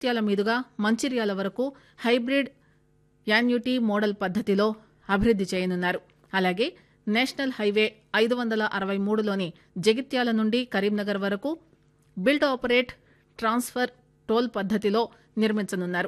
జగిత్యాల మీదుగా మంచిర్యాల వరకు hybrid annuity model పద్దతిలో అభివృద్ది చేయనున్నారు అలాగే నేషనల్ హైవే ఐదు వందల అరవై మూడులోని జగిత్యాల నుండి కరీంనగర్ వరకు బిల్డ్ ఆపరేట్ ట్రాన్స్ఫర్ టోల్ పద్దతిలో నిర్మించనున్నారు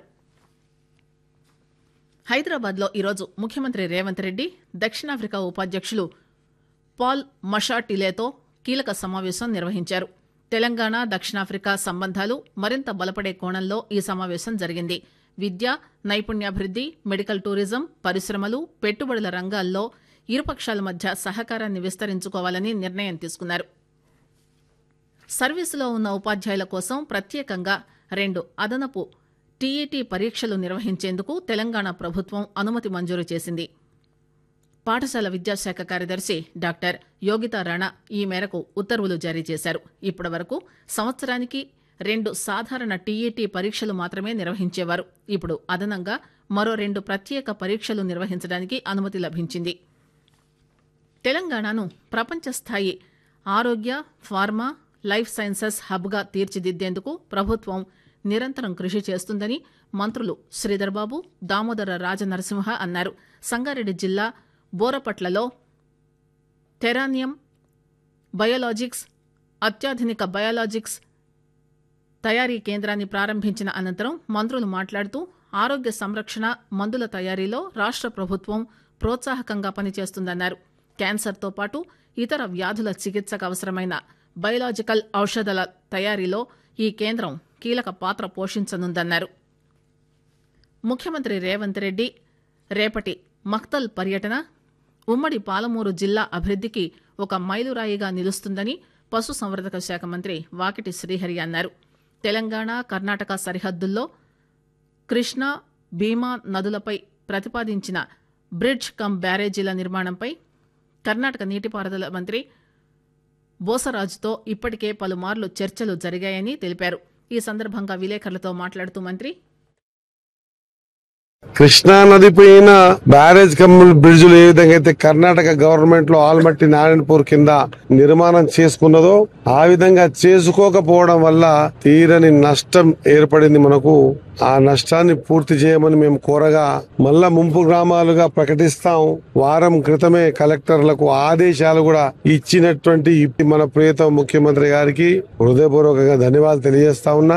హైదరాబాద్లో ఈరోజు ముఖ్యమంత్రి రేవంత్ రెడ్డి దక్షిణాఫ్రికా ఉపాధ్యక్షులు పాల్ మషాటిలేతో కీలక సమావేశం నిర్వహించారు తెలంగాణ దక్షిణాఫ్రికా సంబంధాలు మరింత బలపడే కోణంలో ఈ సమావేశం జరిగింది విద్య నైపుణ్యాభివృద్ది మెడికల్ టూరిజం పరిశ్రమలు పెట్టుబడుల రంగాల్లో ఇరుపక్షాల మధ్య సహకారాన్ని విస్తరించుకోవాలని నిర్ణయం తీసుకున్నారు సర్వీసులో ఉన్న ఉపాధ్యాయుల కోసం ప్రత్యేకంగా రెండు అదనపు టీఈటీ పరీక్షలు నిర్వహించేందుకు తెలంగాణ ప్రభుత్వం అనుమతి మంజూరు చేసింది పాఠశాల విద్యాశాఖ కార్యదర్శి డాక్టర్ యోగితా రాణా ఈ మేరకు ఉత్తర్వులు జారీ చేశారు ఇప్పటి వరకు సంవత్సరానికి రెండు సాధారణ టీఈటీ పరీక్షలు మాత్రమే నిర్వహించేవారు ఇప్పుడు అదనంగా మరో రెండు ప్రత్యేక పరీక్షలు నిర్వహించడానికి అనుమతి లభించింది తెలంగాణను ప్రపంచ స్థాయి ఆరోగ్య ఫార్మా లైఫ్ సైన్సెస్ హబ్గా తీర్చిదిద్దేందుకు ప్రభుత్వం నిరంతరం కృషి చేస్తుందని మంత్రులు శ్రీధర్బాబు దామోదర రాజనరసింహ అన్నారు సంగారెడ్డి జిల్లా బోరపట్లలో టెరానియం బయోలాజిక్స్ అత్యాధునిక బయోలాజిక్స్ తయారీ కేంద్రాన్ని ప్రారంభించిన అనంతరం మంత్రులు మాట్లాడుతూ ఆరోగ్య సంరక్షణ మందుల తయారీలో రాష్ట ప్రభుత్వం ప్రోత్సాహకంగా పనిచేస్తుందన్నారు క్యాన్సర్తో పాటు ఇతర వ్యాధుల చికిత్సకు అవసరమైన బయలాజికల్ ఔషధాల తయారీలో ఈ కేంద్రం కీలక పాత్ర పోషించనుందన్నారు ముఖ్యమంత్రి రేవంత్ రెడ్డి రేపటి మక్తల్ పర్యటన ఉమ్మడి పాలమూరు జిల్లా అభివృద్దికి ఒక మైలురాయిగా నిలుస్తుందని పశుసంవర్ధక శాఖ మంత్రి వాకిటి శ్రీహరి అన్నారు తెలంగాణ కర్ణాటక సరిహద్దుల్లో కృష్ణా భీమా నదులపై ప్రతిపాదించిన బ్రిడ్జ్ కమ్ బ్యారేజీల నిర్మాణంపై కర్ణాటక నీటిపారుదల మంత్రి బోసరాజుతో ఇప్పటికే పలుమార్లు చర్చలు జరిగాయని తెలిపారు ఈ సందర్భంగా విలేకరులతో మాట్లాడుతూ మంత్రి కృష్ణా నది పైన బ్యారేజ్ కమ్ముల్ బ్రిడ్జులు ఏ విధంగా అయితే కర్ణాటక గవర్నమెంట్ లో ఆల్మట్టి నారాయణపూర్ కింద నిర్మాణం చేసుకున్నదో ఆ విధంగా చేసుకోకపోవడం వల్ల తీరని నష్టం ఏర్పడింది మనకు ఆ నష్టాన్ని పూర్తి చేయమని మేము కోరగా మళ్ళా ముంపు గ్రామాలుగా ప్రకటిస్తాం వారం క్రితమే కలెక్టర్లకు ఆదేశాలు కూడా ఇచ్చినటువంటి మన ప్రియతమ ముఖ్యమంత్రి గారికి హృదయపూర్వకంగా ధన్యవాదాలు తెలియజేస్తా ఉన్నా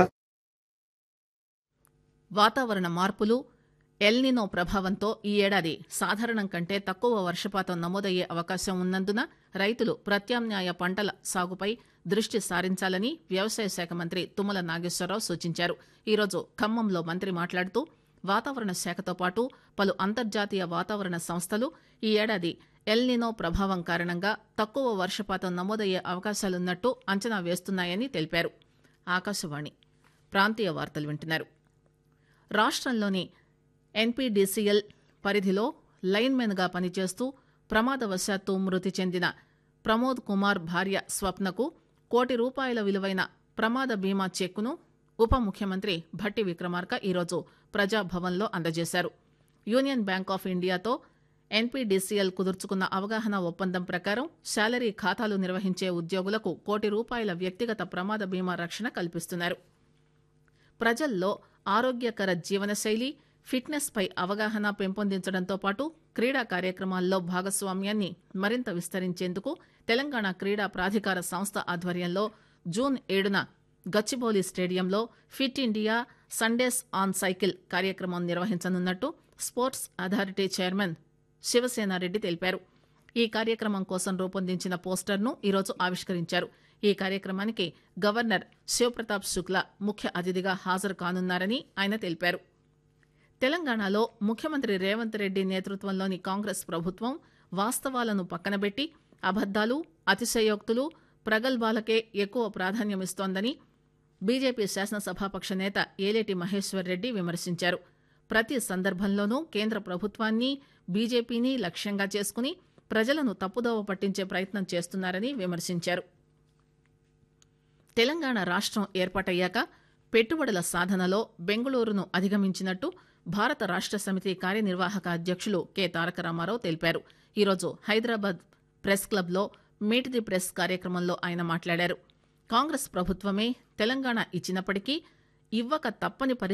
వాతావరణ మార్పులు ఎల్నినో ప్రభావంతో ఈ ఏడాది సాధారణం కంటే తక్కువ వర్షపాతం నమోదయ్యే అవకాశం ఉన్నందున రైతులు ప్రత్యామ్నాయ పంటల సాగుపై దృష్టి సారించాలని వ్యవసాయ శాఖ మంత్రి తుమ్మల నాగేశ్వరరావు సూచించారు ఈరోజు ఖమ్మంలో మంత్రి మాట్లాడుతూ వాతావరణ శాఖతో పాటు పలు అంతర్జాతీయ వాతావరణ సంస్థలు ఈ ఏడాది ఎల్నినో ప్రభావం కారణంగా తక్కువ వర్షపాతం నమోదయ్యే అవకాశాలున్నట్టు అంచనా వేస్తున్నాయని తెలిపారు ఆకాశవాణి ప్రాంతీయ వార్తలు వింటున్నారు రాష్ట్రంలోని ఎన్పీడీసీఎల్ పరిధిలో లైన్మెన్గా పనిచేస్తూ ప్రమాదవశాత్తు మృతి చెందిన ప్రమోద్ కుమార్ భార్య స్వప్నకు కోటి రూపాయల విలువైన ప్రమాద బీమా చెక్కును ఉప ముఖ్యమంత్రి భట్టి విక్రమార్క ఈరోజు ప్రజాభవన్లో అందజేశారు యూనియన్ బ్యాంక్ ఆఫ్ ఇండియాతో ఎన్పీడీసీఎల్ కుదుర్చుకున్న అవగాహన ఒప్పందం ప్రకారం శాలరీ ఖాతాలు నిర్వహించే ఉద్యోగులకు కోటి రూపాయల వ్యక్తిగత ప్రమాద బీమా రక్షణ కల్పిస్తున్నారు ప్రజల్లో ఆరోగ్యకర జీవనశైలి ఫిట్నెస్ పై అవగాహన పెంపొందించడంతో పాటు క్రీడా కార్యక్రమాల్లో భాగస్వామ్యాన్ని మరింత విస్తరించేందుకు తెలంగాణ క్రీడా ప్రాధికార సంస్థ ఆధ్వర్యంలో జూన్ ఏడున గచ్చిబౌలి స్టేడియంలో fit India Sundays on cycle కార్యక్రమం నిర్వహించనున్నట్టు స్పోర్ట్స్ అథారిటీ చైర్మన్ శివసేనారెడ్డి తెలిపారు ఈ కార్యక్రమం కోసం రూపొందించిన పోస్టర్ను ఈరోజు ఆవిష్కరించారు ఈ కార్యక్రమానికి గవర్నర్ శివప్రతాప్ శుక్లా ముఖ్య అతిథిగా హాజరు కానున్నారని ఆయన తెలిపారు తెలంగాణలో ముఖ్యమంత్రి రేవంత్ రెడ్డి నేతృత్వంలోని కాంగ్రెస్ ప్రభుత్వం వాస్తవాలను పక్కనబెట్టి అబద్దాలు అతిశయోక్తులు ప్రగల్భాలకే ఎక్కువ ప్రాధాన్యమిస్తోందని బీజేపీ శాసనసభాపక్ష నేత ఏలేటి మహేశ్వర్ రెడ్డి విమర్శించారు ప్రతి సందర్భంలోనూ కేంద్ర ప్రభుత్వాన్ని బీజేపీని లక్ష్యంగా చేసుకుని ప్రజలను తప్పుదోవ పట్టించే ప్రయత్నం చేస్తున్నారని విమర్శించారు తెలంగాణ రాష్ట్రం ఏర్పాటయ్యాక పెట్టుబడుల సాధనలో బెంగళూరును అధిగమించినట్టు భారత రాష్ట్ర సమితి కార్యనిర్వాహక అధ్యక్షులు కె తారక రామారావు తెలిపారు ఈరోజు హైదరాబాద్ ప్రెస్ క్లబ్లో మీట్ ది ప్రెస్ కార్యక్రమంలో ఆయన మాట్లాడారు కాంగ్రెస్ ప్రభుత్వమే తెలంగాణ ఇచ్చినప్పటికీ ఇవ్వక తప్పని పరిస్థితి